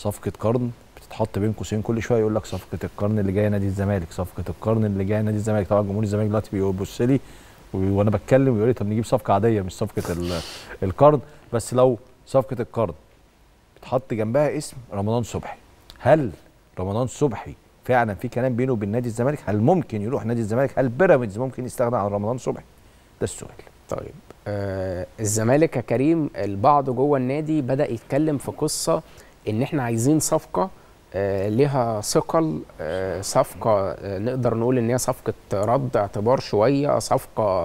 صفقه قرن بتتحط بين قوسين كل شويه يقول لك صفقه القرن اللي جايه نادي الزمالك صفقه القرن اللي جايه نادي الزمالك طبعا جمهور الزمالك دلوقتي بيبص لي و- وانا بتكلم ويقول لي طب نجيب صفقه عاديه مش صفقه ال- القرن بس لو صفقه القرن بتحط جنبها اسم رمضان صبحي هل رمضان صبحي فعلا في كلام بينه وبين نادي الزمالك هل ممكن يروح نادي الزمالك هل بيراميدز ممكن يستغنى عن رمضان صبحي ده السؤال طيب آه الزمالك يا كريم البعض جوه النادي بدا يتكلم في قصه ان احنا عايزين صفقه آه لها ثقل آه صفقه آه نقدر نقول ان هي صفقه رد اعتبار شويه صفقه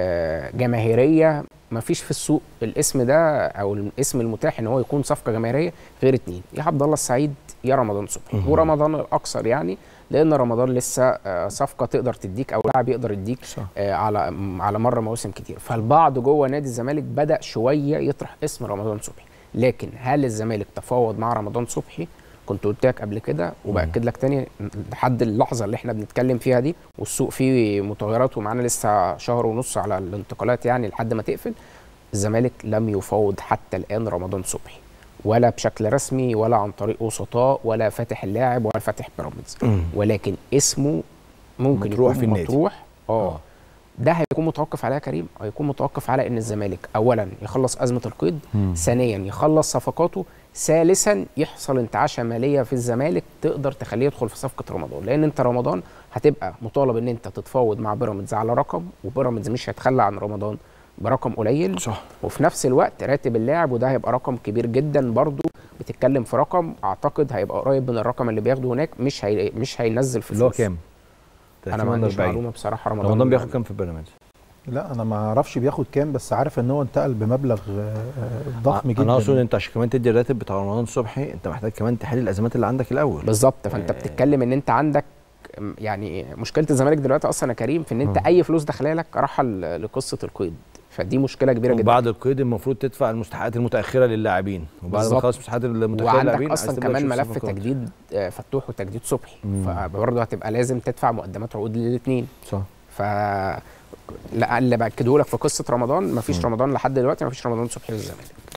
آه جماهيريه ما فيش في السوق الاسم ده او الاسم المتاح ان هو يكون صفقه جماهيريه غير اتنين يا عبد الله السعيد يا رمضان صبحي مهم. ورمضان الاكثر يعني لان رمضان لسه آه، صفقه تقدر تديك او لاعب يقدر يديك صح آه، على م- على مر مواسم كتير فالبعض جوه نادي الزمالك بدا شويه يطرح اسم رمضان صبحي لكن هل الزمالك تفاوض مع رمضان صبحي كنت قلت لك قبل كده وباكد لك تاني لحد اللحظه اللي احنا بنتكلم فيها دي والسوق فيه متغيرات ومعانا لسه شهر ونص على الانتقالات يعني لحد ما تقفل الزمالك لم يفاوض حتى الان رمضان صبحي ولا بشكل رسمي ولا عن طريق وسطاء ولا فاتح اللاعب ولا فاتح بيراميدز ولكن اسمه ممكن مطروح يكون في النادي. مطروح اه ده هيكون متوقف على إيه يا كريم هيكون متوقف على ان الزمالك اولا يخلص ازمه القيد ثانيا يخلص صفقاته ثالثا يحصل انتعاشه ماليه في الزمالك تقدر تخليه يدخل في صفقه رمضان لان انت رمضان هتبقى مطالب ان انت تتفاوض مع بيراميدز على رقم وبيراميدز مش هيتخلى عن رمضان برقم قليل صح وفي نفس الوقت راتب اللاعب وده هيبقى رقم كبير جدا برضو بتتكلم في رقم اعتقد هيبقى قريب من الرقم اللي بياخده هناك مش هي مش هينزل في اللي هو فلوسه. كام؟ انا ما عنديش معلومه بصراحه رمضان رمضان بياخد كام في بيراميدز؟ لا انا ما اعرفش بياخد كام بس عارف ان هو انتقل بمبلغ آه، آه، ضخم جدا انا اقصد انت عشان كمان تدي الراتب بتاع رمضان صبحي انت محتاج كمان تحل الازمات اللي عندك الاول بالظبط فانت آه. بتتكلم ان انت عندك م- يعني مشكله الزمالك دلوقتي اصلا يا كريم في ان انت مم. اي فلوس داخله لك رايحه ل- لقصه القيد فدي مشكله كبيره جدا وبعد القيد المفروض تدفع المستحقات المتاخره للاعبين وبعد ما بالظبط. تخلص المستحقات المتاخره وعندك للاعبين اصلا عايز تبدأ كمان تشوف ملف صفقات. تجديد آه، فتوح وتجديد صبحي مم. فبرضه هتبقى لازم تدفع مقدمات عقود للاثنين صح ف لا اللي باكده لك في قصه رمضان مفيش مم. رمضان لحد دلوقتي مفيش رمضان صبحي للزمالك